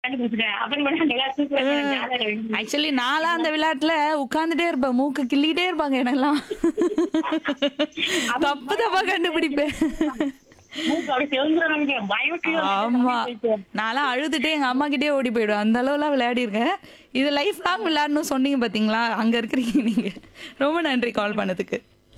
கண்டுபிடிச்சிட்டேன் அப்புறம் கூட நல்லா சூப்பரா ஜாலியா இருக்கு. ஆக்சுவலி நான்லாம் அந்த விளையாட்டுல உட்கார்ந்துட்டே இருப்பேன் மூக்கு கிள்ளிட்டே இருப்பாங்க எனக்கெல்லாம் தப்பு தப்பா கண்டுபிடிப்பேன் மூக்கு அப்படி செவுந்துரும் நினைக்கிறேன். பயத்துல ஆமா நான்லாம் அழுதுட்டே எங்க அம்மா கிட்டே ஓடி போயிடுவேன் அந்த அளவுலாம் விளையாடி இருக்கேன் இது லைஃப் லாங் விளையாடணும் சொன்னீங்க பாத்தீங்களா அங்க இருக்கிறீங்க நீங்க ரொம்ப நன்றி கால் பண்ணதுக்கு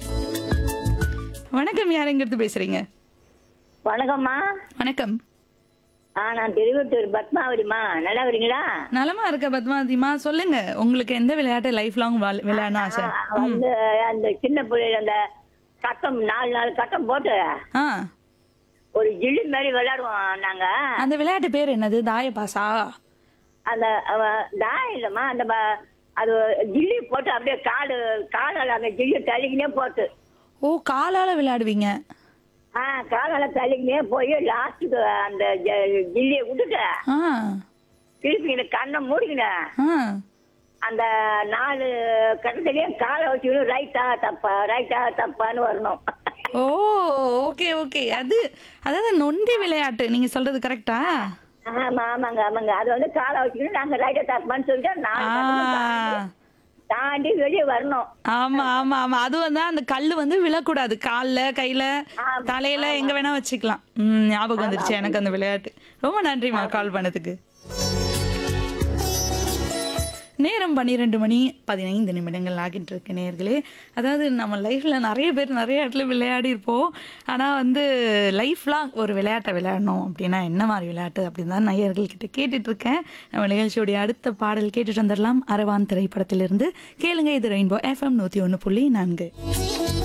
வணக்கம் யாருங்கிறது பேசுறீங்க வணக்கம்மா வணக்கம் ஆ நான் திருவட்டூர் பத்மாவதிம்மா நல்லா வரீங்களா நலமா இருக்க பத்மாவதிமா சொல்லுங்க உங்களுக்கு எந்த விளையாட்டு லைஃப் லாங் விளையாடணும் ஆசை ஆ, வந்து அந்த சின்ன பிள்ளைல அந்த கட்டம் நாலு நாலு கட்டம் போட்டு ஆ ஒரு ஜில்லி மாதிரி விளையாடுவோம் நாங்க அந்த விளையாட்டு பேர் என்னது தாயபாசா அந்த அவ- தாயம் இல்லம்மா அந்த ப- அது ஜில்லி போட்டு அப்படியே காடு காலால் அந்த ஜில்லி தள்ளிக்கினே போட்டு ஓ காலால விளையாடுவீங்க ஆ காலால தள்ளிக்கினே போய் லாஸ்ட்டுக்கு அந்த ஜ- ஜில்லியை விட்டுட்டு ஆ திருப்பி இந்த கண்ணை மூடிக்கினேன் ஆ அந்த நாலு கட்டத்துலயும் காலை வச்சுக்கணும் ரைட்டா தப்பா ரைட்டா தப்பான்னு வரணும் ஓ ஓகே ஓகே அது அதாவது நொண்டி விளையாட்டு நீங்க சொல்றது கரெக்டா ஆமா ஆமாங்க ஆமாங்க அது வந்து காலை வச்சுக்கணும் நாங்க ரைட்டா தப்பான்னு சொல்லிட்டு நாலு கட்டமும் தாண்டி- தாண்டி வெளியே வரணும் ஆமா ஆமா ஆமா அது வந்து அந்த கல்லு வந்து விழக்கூடாது கால்ல கையில தலையில எங்க வேணா வச்சுக்கலாம் ம் ஞாபகம் வந்துருச்சு எனக்கு அந்த விளையாட்டு ரொம்ப நன்றிமா கால் பண்ணதுக்கு நேரம் பன்னிரெண்டு மணி பதினைந்து நிமிடங்கள் ஆகிட்டு இருக்கு நேர்களே அதாவது நம்ம லைஃப்ல நிறைய பேர் நிறைய இடத்துல விளையாடி இருப்போம் ஆனா வந்து லைஃப்லாம் ஒரு விளையாட்டை விளையாடணும் அப்படின்னா என்ன மாதிரி விளையாட்டு அப்படின்னு தான் நேயர்கள் கிட்ட கேட்டுட்டு இருக்கேன் நம்ம நிகழ்ச்சியுடைய அடுத்த பாடல் கேட்டுட்டு வந்துடலாம் அரவான் திரைப்படத்திலிருந்து கேளுங்க இது ரெயின்போ எஃப்எம் நூத்தி ஒன்று புள்ளி நான்கு